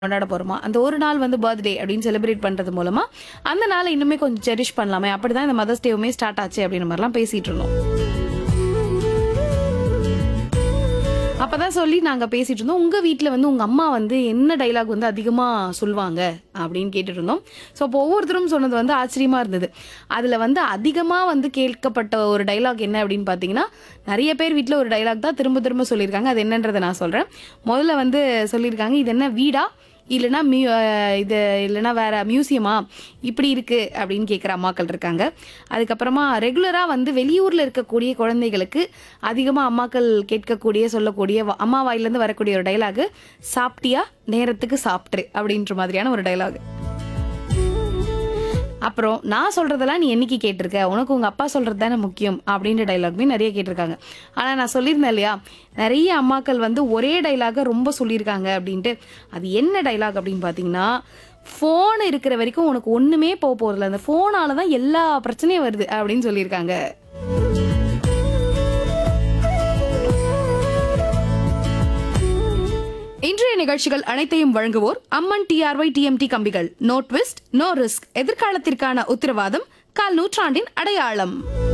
கொண்டாட போறோமா அந்த ஒரு நாள் வந்து பர்த்டே அப்படின்னு செலிப்ரேட் பண்றது மூலமா அந்த நாளை இன்னுமே கொஞ்சம் செரிஷ் பண்ணலாமே அப்படிதான் இந்த மதர்ஸ் டேவுமே ஸ்டார்ட் ஆச்சு அப்படின்ற மாதிரிலாம் பேசிட்டு இருந்தோம் அப்பதான் சொல்லி நாங்க பேசிட்டு இருந்தோம் உங்க வீட்ல வந்து உங்க அம்மா வந்து என்ன டைலாக் வந்து அதிகமா சொல்லுவாங்க அப்படின்னு கேட்டுட்டு இருந்தோம் ஸோ அப்போ ஒவ்வொருத்தரும் சொன்னது வந்து ஆச்சரியமா இருந்தது அதுல வந்து அதிகமா வந்து கேட்கப்பட்ட ஒரு டைலாக் என்ன அப்படின்னு பாத்தீங்கன்னா நிறைய பேர் வீட்ல ஒரு டைலாக் தான் திரும்ப திரும்ப சொல்லியிருக்காங்க அது என்னன்றதை நான் சொல்றேன் முதல்ல வந்து சொல்லியிருக்காங்க இது என்ன வீடா இல்லைன்னா மியூ அஹ் இது இல்லைன்னா வேற மியூசியமா இப்படி இருக்கு அப்படின்னு கேட்குற அம்மாக்கள் இருக்காங்க அதுக்கப்புறமா ரெகுலராக வந்து வெளியூரில் இருக்கக்கூடிய குழந்தைகளுக்கு அதிகமாக அம்மாக்கள் கேட்கக்கூடிய சொல்லக்கூடிய வ- அம்மா வாயிலேருந்து வரக்கூடிய ஒரு டைலாகு சாப்பிட்டியா நேரத்துக்கு சாப்பிட்ரு அப்படின்ற மாதிரியான ஒரு டைலாக் அப்புறம் நான் சொல்றதெல்லாம் நீ என்னைக்கு கேட்டிருக்க உனக்கு உங்க அப்பா சொல்றது தானே முக்கியம் அப்படின்ற டைலாக்மே நிறைய கேட்டிருக்காங்க ஆனா நான் சொல்லியிருந்தேன் இல்லையா நிறைய அம்மாக்கள் வந்து ஒரே டைலாக ரொம்ப சொல்லியிருக்காங்க அப்படின்ட்டு அது என்ன டைலாக் அப்படின்னு பார்த்தீங்கன்னா ஃபோன் இருக்கிற வரைக்கும் உனக்கு ஒண்ணுமே போக போறதில்ல அந்த ஃபோனால தான் எல்லா பிரச்சனையும் வருது அப்படின்னு சொல்லியிருக்காங்க இன்றைய நிகழ்ச்சிகள் அனைத்தையும் வழங்குவோர் அம்மன் டிஆர்ஒய் டிஎம்டி கம்பிகள் நோ ட்விஸ்ட் நோ ரிஸ்க் எதிர்காலத்திற்கான உத்தரவாதம் கால் நூற்றாண்டின் அடையாளம்